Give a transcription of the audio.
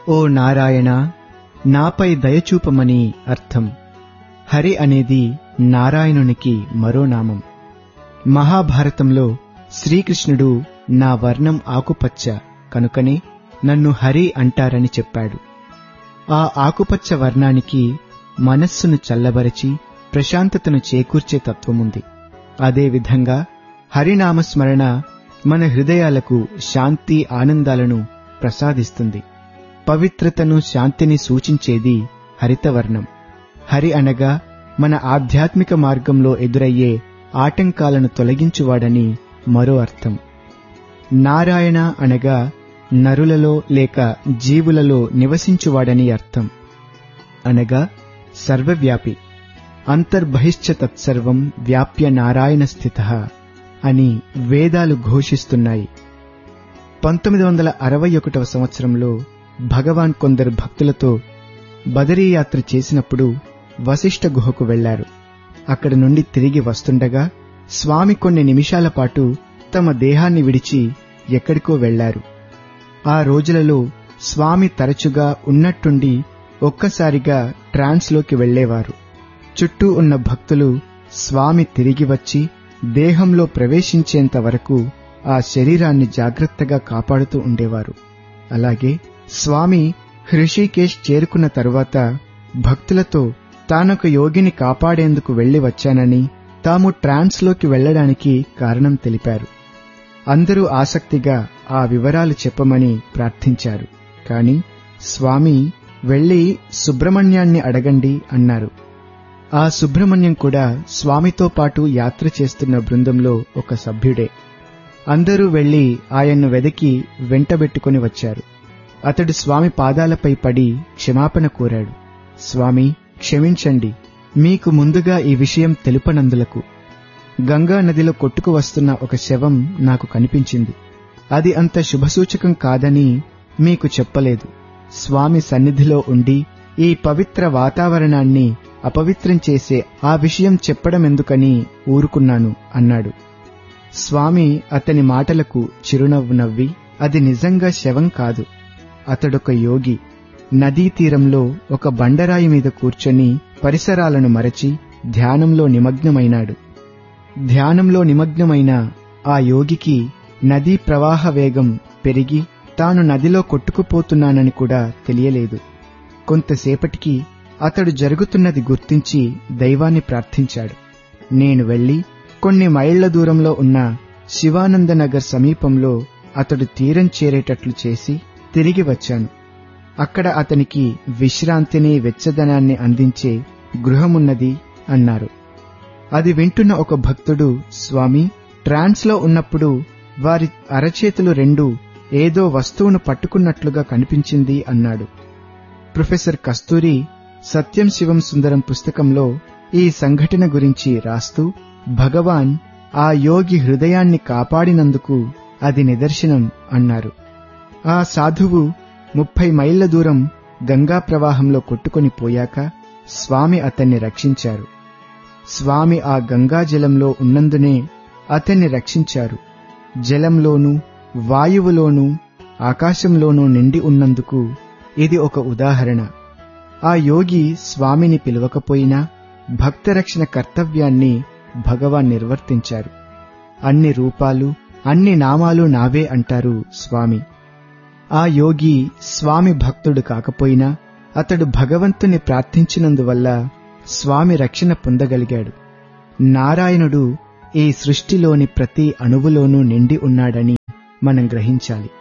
ఓ నారాయణ నాపై దయచూపమని అర్థం హరి అనేది నారాయణునికి మరో నామం మహాభారతంలో శ్రీకృష్ణుడు నా వర్ణం ఆకుపచ్చ కనుకనే నన్ను హరి అంటారని చెప్పాడు ఆ ఆకుపచ్చ వర్ణానికి మనస్సును చల్లబరచి ప్రశాంతతను చేకూర్చే తత్వముంది అదేవిధంగా హరినామస్మరణ మన హృదయాలకు శాంతి ఆనందాలను ప్రసాదిస్తుంది పవిత్రతను శాంతిని సూచించేది హరితవర్ణం హరి అనగా మన ఆధ్యాత్మిక మార్గంలో ఎదురయ్యే ఆటంకాలను తొలగించువాడని మరో అర్థం నారాయణ అనగా నరులలో లేక జీవులలో నివసించువాడని అర్థం అనగా సర్వవ్యాపి అంతర్బహిశ్చ తత్సర్వం వ్యాప్య నారాయణ స్థిత అని వేదాలు ఘోషిస్తున్నాయి పంతొమ్మిది వందల అరవై ఒకటవ సంవత్సరంలో భగవాన్ కొందరు భక్తులతో బదరీ యాత్ర చేసినప్పుడు వశిష్ఠ గుహకు వెళ్లారు అక్కడ నుండి తిరిగి వస్తుండగా స్వామి కొన్ని నిమిషాల పాటు తమ దేహాన్ని విడిచి ఎక్కడికో వెళ్లారు ఆ రోజులలో స్వామి తరచుగా ఉన్నట్టుండి ఒక్కసారిగా ట్రాన్స్లోకి వెళ్లేవారు చుట్టూ ఉన్న భక్తులు స్వామి తిరిగి వచ్చి దేహంలో ప్రవేశించేంత వరకు ఆ శరీరాన్ని జాగ్రత్తగా కాపాడుతూ ఉండేవారు అలాగే స్వామి హృషికేశ్ చేరుకున్న తరువాత భక్తులతో తానొక యోగిని కాపాడేందుకు వెళ్లి వచ్చానని తాము ట్రాన్స్లోకి వెళ్లడానికి కారణం తెలిపారు అందరూ ఆసక్తిగా ఆ వివరాలు చెప్పమని ప్రార్థించారు కాని స్వామి వెళ్లి సుబ్రహ్మణ్యాన్ని అడగండి అన్నారు ఆ సుబ్రహ్మణ్యం కూడా స్వామితో పాటు యాత్ర చేస్తున్న బృందంలో ఒక సభ్యుడే అందరూ వెళ్లి ఆయన్ను వెదకి వెంటబెట్టుకుని వచ్చారు అతడు స్వామి పాదాలపై పడి క్షమాపణ కోరాడు స్వామి క్షమించండి మీకు ముందుగా ఈ విషయం తెలుపనందులకు గంగా నదిలో కొట్టుకు వస్తున్న ఒక శవం నాకు కనిపించింది అది అంత శుభసూచకం కాదని మీకు చెప్పలేదు స్వామి సన్నిధిలో ఉండి ఈ పవిత్ర వాతావరణాన్ని అపవిత్రం చేసే ఆ విషయం చెప్పడమెందుకని ఊరుకున్నాను అన్నాడు స్వామి అతని మాటలకు చిరునవ్వు నవ్వి అది నిజంగా శవం కాదు అతడొక యోగి నదీ తీరంలో ఒక బండరాయి మీద కూర్చొని పరిసరాలను మరచి ధ్యానంలో నిమగ్నమైనాడు ధ్యానంలో నిమగ్నమైన ఆ యోగికి నదీ ప్రవాహ వేగం పెరిగి తాను నదిలో కొట్టుకుపోతున్నానని కూడా తెలియలేదు కొంతసేపటికి అతడు జరుగుతున్నది గుర్తించి దైవాన్ని ప్రార్థించాడు నేను వెళ్లి కొన్ని మైళ్ల దూరంలో ఉన్న శివానందనగర్ సమీపంలో అతడు తీరం చేరేటట్లు చేసి తిరిగి వచ్చాను అక్కడ అతనికి విశ్రాంతిని వెచ్చదనాన్ని అందించే గృహమున్నది అన్నారు అది వింటున్న ఒక భక్తుడు స్వామి ట్రాన్స్లో ఉన్నప్పుడు వారి అరచేతులు రెండు ఏదో వస్తువును పట్టుకున్నట్లుగా కనిపించింది అన్నాడు ప్రొఫెసర్ కస్తూరి సత్యం శివం సుందరం పుస్తకంలో ఈ సంఘటన గురించి రాస్తూ భగవాన్ ఆ యోగి హృదయాన్ని కాపాడినందుకు అది నిదర్శనం అన్నారు ఆ సాధువు ముప్పై మైళ్ల దూరం గంగా ప్రవాహంలో కొట్టుకొని పోయాక స్వామి అతన్ని రక్షించారు స్వామి ఆ గంగా జలంలో ఉన్నందునే అతన్ని రక్షించారు జలంలోనూ వాయువులోనూ ఆకాశంలోనూ నిండి ఉన్నందుకు ఇది ఒక ఉదాహరణ ఆ యోగి స్వామిని పిలవకపోయినా భక్తరక్షణ కర్తవ్యాన్ని భగవాన్ నిర్వర్తించారు అన్ని రూపాలు అన్ని నామాలు నావే అంటారు స్వామి ఆ యోగి స్వామి భక్తుడు కాకపోయినా అతడు భగవంతుని ప్రార్థించినందువల్ల స్వామి రక్షణ పొందగలిగాడు నారాయణుడు ఈ సృష్టిలోని ప్రతి అణువులోనూ నిండి ఉన్నాడని మనం గ్రహించాలి